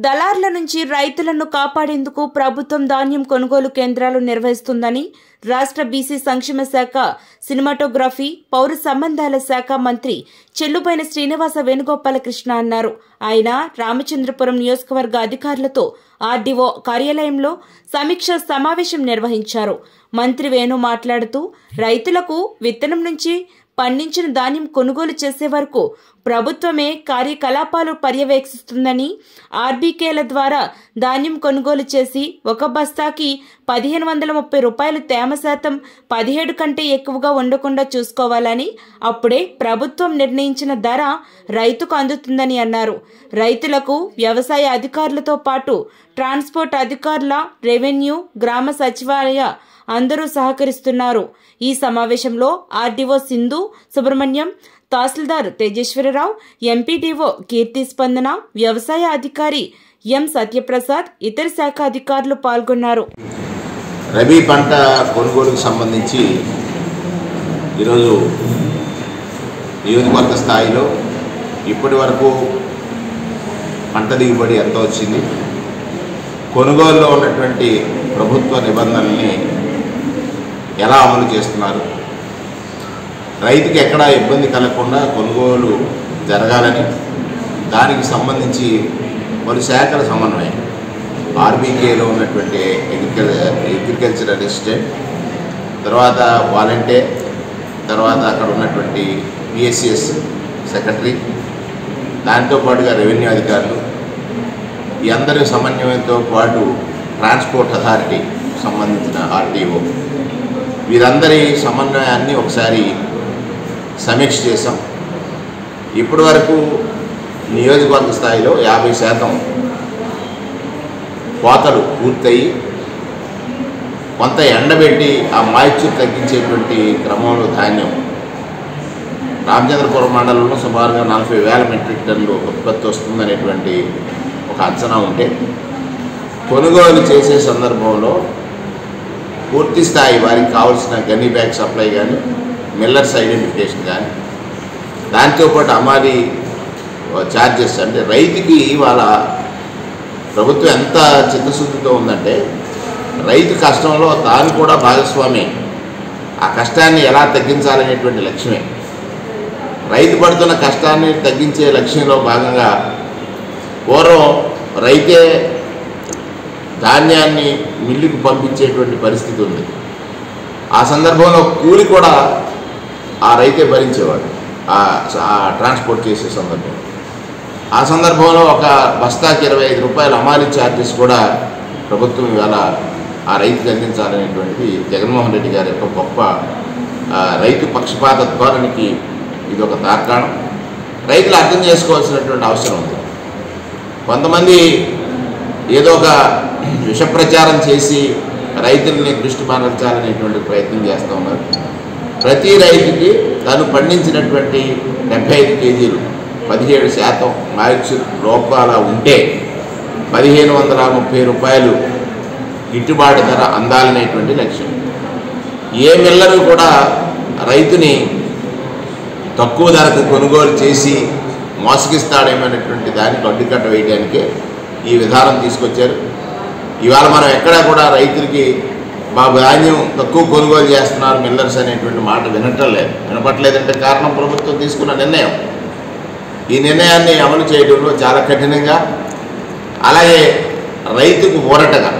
దళార్ల నుంచి రైతులను కాపాడేందుకు ప్రభుత్వం ధాన్యం కొనుగోలు కేంద్రాలు నిర్వహిస్తుందని రాష్ట్ర బీసీ సంక్షేమ శాఖ సినిమాటోగ్రఫీ పౌర సంబంధాల శాఖ మంత్రి చెల్లుబైన శ్రీనివాస వేణుగోపాలకృష్ణ అన్నారు ఆయన రామచంద్రపురం నియోజకవర్గ అధికారులతో ఆర్డీఓ కార్యాలయంలో సమీక్ష సమావేశం నిర్వహించారు మంత్రి వేణు మాట్లాడుతూ రైతులకు విత్తనం నుంచి పండించిన ధాన్యం కొనుగోలు చేసే వరకు ప్రభుత్వమే కార్యకలాపాలు పర్యవేక్షిస్తుందని ఆర్బీకేల ద్వారా ధాన్యం కొనుగోలు చేసి ఒక బస్తాకి పదిహేను వందల ముప్పై రూపాయలు తేమ శాతం పదిహేడు కంటే ఎక్కువగా ఉండకుండా చూసుకోవాలని అప్పుడే ప్రభుత్వం నిర్ణయించిన ధర రైతుకు అందుతుందని అన్నారు రైతులకు వ్యవసాయ అధికారులతో పాటు ట్రాన్స్పోర్ట్ అధికారుల రెవెన్యూ గ్రామ సచివాలయ అందరూ సహకరిస్తున్నారు ఈ సమావేశంలో ఆర్డీఓ సింధు సుబ్రహ్మణ్యం తహసీల్దార్ తేజేశ్వరరావు ఎంపీడీఓ కీర్తి స్పందన వ్యవసాయ అధికారి ఎం సత్యప్రసాద్ ఇతర శాఖ అధికారులు పాల్గొన్నారు రబీ పంట కొనుగోలుకు సంబంధించి ఈరోజు నియోజకవర్గ స్థాయిలో ఇప్పటి వరకు పంట దిగుబడి ఎంత వచ్చింది కొనుగోలులో ఉన్నటువంటి ప్రభుత్వ నిబంధనల్ని ఎలా అమలు చేస్తున్నారు రైతుకి ఎక్కడా ఇబ్బంది కలగకుండా కొనుగోలు జరగాలని దానికి సంబంధించి పలు శాఖల సమన్వయం ఆర్బీకేలో ఉన్నటువంటి అగ్రికల్ అగ్రికల్చర్ అసిస్టెంట్ తర్వాత వాలంటీర్ తర్వాత అక్కడ ఉన్నటువంటి పిఎస్సిఎస్ సెక్రటరీ దాంతో పాటుగా రెవెన్యూ అధికారులు ఈ అందరి సమన్వయంతో పాటు ట్రాన్స్పోర్ట్ అథారిటీ సంబంధించిన ఆర్టీఓ వీరందరి సమన్వయాన్ని ఒకసారి సమీక్ష చేశాం ఇప్పటి వరకు నియోజకవర్గ స్థాయిలో యాభై శాతం కోతలు పూర్తయి కొంత ఎండబెట్టి ఆ మాయిశ్చర్ తగ్గించేటువంటి క్రమంలో ధాన్యం రామచంద్రపురం మండలంలో సుమారుగా నలభై వేల మెట్రిక్ టన్నులు ఉత్పత్తి వస్తుందనేటువంటి ఒక అంచనా ఉంటే కొనుగోలు చేసే సందర్భంలో పూర్తి స్థాయి వారికి కావాల్సిన గన్నీ బ్యాగ్ సప్లై కానీ మిల్లర్స్ ఐడెంటిఫికేషన్ కానీ దాంతోపాటు అమాలి ఛార్జెస్ అంటే రైతుకి ఇవాళ ప్రభుత్వం ఎంత చిత్తశుద్ధితో ఉందంటే రైతు కష్టంలో తాను కూడా భాగస్వామి ఆ కష్టాన్ని ఎలా తగ్గించాలనేటువంటి లక్ష్యమే రైతు పడుతున్న కష్టాన్ని తగ్గించే లక్ష్యంలో భాగంగా పూర్వం రైతే ధాన్యాన్ని మిల్లుకు పంపించేటువంటి పరిస్థితి ఉంది ఆ సందర్భంలో కూలి కూడా ఆ రైతే భరించేవాడు ఆ ఆ ట్రాన్స్పోర్ట్ చేసే సందర్భంలో ఆ సందర్భంలో ఒక బస్తాకి ఇరవై ఐదు రూపాయల అమాలి ఛార్జెస్ కూడా ప్రభుత్వం ఇవాళ ఆ రైతుకి అందించాలనేటువంటిది జగన్మోహన్ రెడ్డి గారి యొక్క గొప్ప ఆ, రైతు పక్షపాత ధోరణికి ఇది ఒక తార్కాణం రైతులు అర్థం చేసుకోవాల్సినటువంటి అవసరం ఉంది కొంతమంది ఏదో ఒక విష ప్రచారం చేసి రైతుల్ని దృష్టి మరల్చాలనేటువంటి ప్రయత్నం చేస్తూ ఉన్నారు ప్రతి రైతుకి తను పండించినటువంటి డెబ్బై ఐదు కేజీలు పదిహేడు శాతం మాయిశ్చర్ లోపాల ఉంటే పదిహేను వందల ముప్పై రూపాయలు గిట్టుబాటు ధర అందాలనేటువంటి లక్ష్యం ఏ మిల్లరు కూడా రైతుని తక్కువ ధరకు కొనుగోలు చేసి మోసగిస్తాడేమనేటువంటి దానికి అడ్డుకట్ట వేయడానికే ఈ విధానం తీసుకొచ్చారు ఇవాళ మనం ఎక్కడా కూడా రైతులకి మా ధాన్యం తక్కువ కొనుగోలు చేస్తున్నారు మిల్లర్స్ అనేటువంటి మాట వినటం లేదు వినపట్లేదంటే కారణం ప్రభుత్వం తీసుకున్న నిర్ణయం ఈ నిర్ణయాన్ని అమలు చేయడంలో చాలా కఠినంగా అలాగే రైతుకు ఊరటగా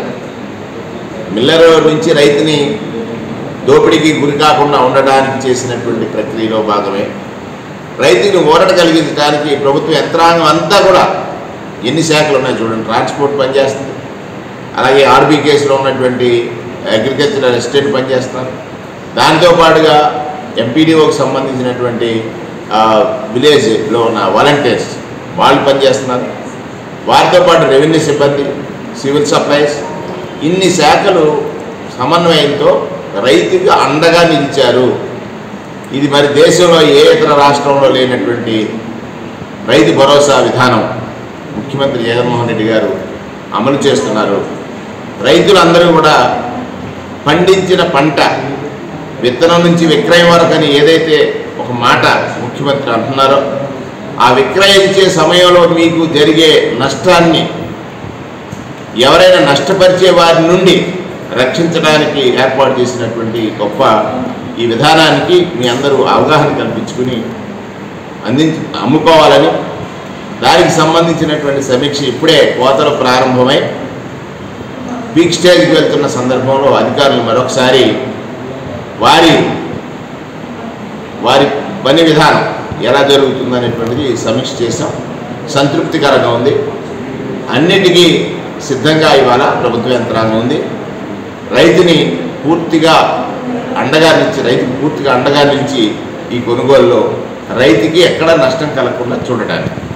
మిల్లర్ నుంచి రైతుని దోపిడీకి గురి కాకుండా ఉండడానికి చేసినటువంటి ప్రక్రియలో భాగమే రైతుని ఊరట కలిగించడానికి ప్రభుత్వ యంత్రాంగం అంతా కూడా ఎన్ని శాఖలు ఉన్నాయి చూడండి ట్రాన్స్పోర్ట్ పనిచేస్తుంది అలాగే ఆర్బీ కేసులో ఉన్నటువంటి అగ్రికల్చరల్ ఎస్టేట్ పనిచేస్తున్నారు దాంతో పాటుగా ఎంపీడీఓకి సంబంధించినటువంటి ఆ, విలేజ్లో ఉన్న వాలంటీర్స్ వాళ్ళు పనిచేస్తున్నారు వారితో పాటు రెవెన్యూ సిబ్బంది సివిల్ సప్లైస్ ఇన్ని శాఖలు సమన్వయంతో రైతుకి అండగా నిలిచారు ఇది మరి దేశంలో ఏ ఇతర రాష్ట్రంలో లేనటువంటి రైతు భరోసా విధానం ముఖ్యమంత్రి జగన్మోహన్ రెడ్డి గారు అమలు చేస్తున్నారు రైతులందరూ కూడా పండించిన పంట విత్తనం నుంచి విక్రయం వరకు అని ఏదైతే ఒక మాట ముఖ్యమంత్రి అంటున్నారో ఆ విక్రయించే సమయంలో మీకు జరిగే నష్టాన్ని ఎవరైనా నష్టపరిచే వారి నుండి రక్షించడానికి ఏర్పాటు చేసినటువంటి గొప్ప ఈ విధానానికి మీ అందరూ అవగాహన కల్పించుకుని అందించి అమ్ముకోవాలని దానికి సంబంధించినటువంటి సమీక్ష ఇప్పుడే కోతలు ప్రారంభమై పీక్ స్టేజ్కి వెళ్తున్న సందర్భంలో అధికారులు మరొకసారి వారి వారి పని విధానం ఎలా జరుగుతుందనేటువంటిది సమీక్ష చేసాం సంతృప్తికరంగా ఉంది అన్నిటికీ సిద్ధంగా ఇవాళ ప్రభుత్వ యంత్రాంగం ఉంది రైతుని పూర్తిగా అండగా నిలిచి రైతుకు పూర్తిగా అండగా నిలిచి ఈ కొనుగోలులో రైతుకి ఎక్కడ నష్టం కలగకుండా చూడటానికి